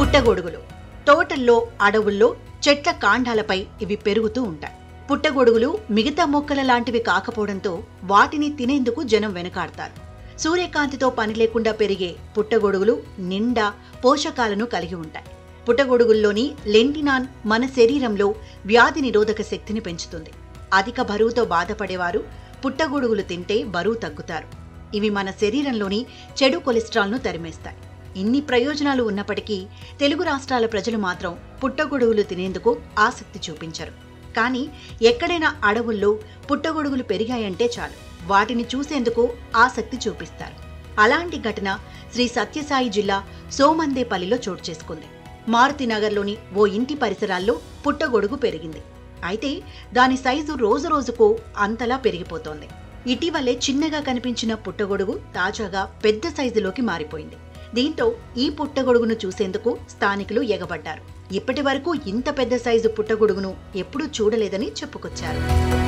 పుట్టగొడుగులు తోటల్లో అడవుల్లో చెట్ల కాండాలపై ఇవి పెరుగుతూ ఉంటాయి పుట్టగొడుగులు మిగతా మొక్కల లాంటివి కాకపోవడంతో వాటిని తినేందుకు జనం వెనకాడతారు సూర్యకాంతితో పని లేకుండా పెరిగే పుట్టగొడుగులు నిండా పోషకాలను కలిగి ఉంటాయి పుట్టగొడుగుల్లోని లెంటినాన్ మన శరీరంలో వ్యాధి నిరోధక శక్తిని పెంచుతుంది అధిక బరువుతో బాధపడేవారు పుట్టగొడుగులు తింటే బరువు తగ్గుతారు ఇవి మన శరీరంలోని చెడు కొలెస్ట్రాల్ను తరిమేస్తాయి ఇన్ని ప్రయోజనాలు ఉన్నప్పటికీ తెలుగు రాష్ట్రాల ప్రజలు మాత్రం పుట్టగొడుగులు తినేందుకు ఆసక్తి చూపించరు కానీ ఎక్కడైనా అడవుల్లో పుట్టగొడుగులు పెరిగాయంటే చాలు వాటిని చూసేందుకు ఆసక్తి చూపిస్తారు అలాంటి ఘటన శ్రీ సత్యసాయి జిల్లా సోమందేపల్లిలో చోటు చేసుకుంది మారుతినగర్లోని ఓ ఇంటి పరిసరాల్లో పుట్టగొడుగు పెరిగింది అయితే దాని సైజు రోజురోజుకు అంతలా పెరిగిపోతోంది ఇటీవలే చిన్నగా కనిపించిన పుట్టగొడుగు తాజాగా పెద్ద సైజులోకి మారిపోయింది దీంతో ఈ పుట్టగొడుగును చూసేందుకు స్థానికులు ఎగబడ్డారు ఇప్పటి వరకు ఇంత పెద్ద సైజు పుట్టగొడుగును ఎప్పుడూ చూడలేదని చెప్పుకొచ్చారు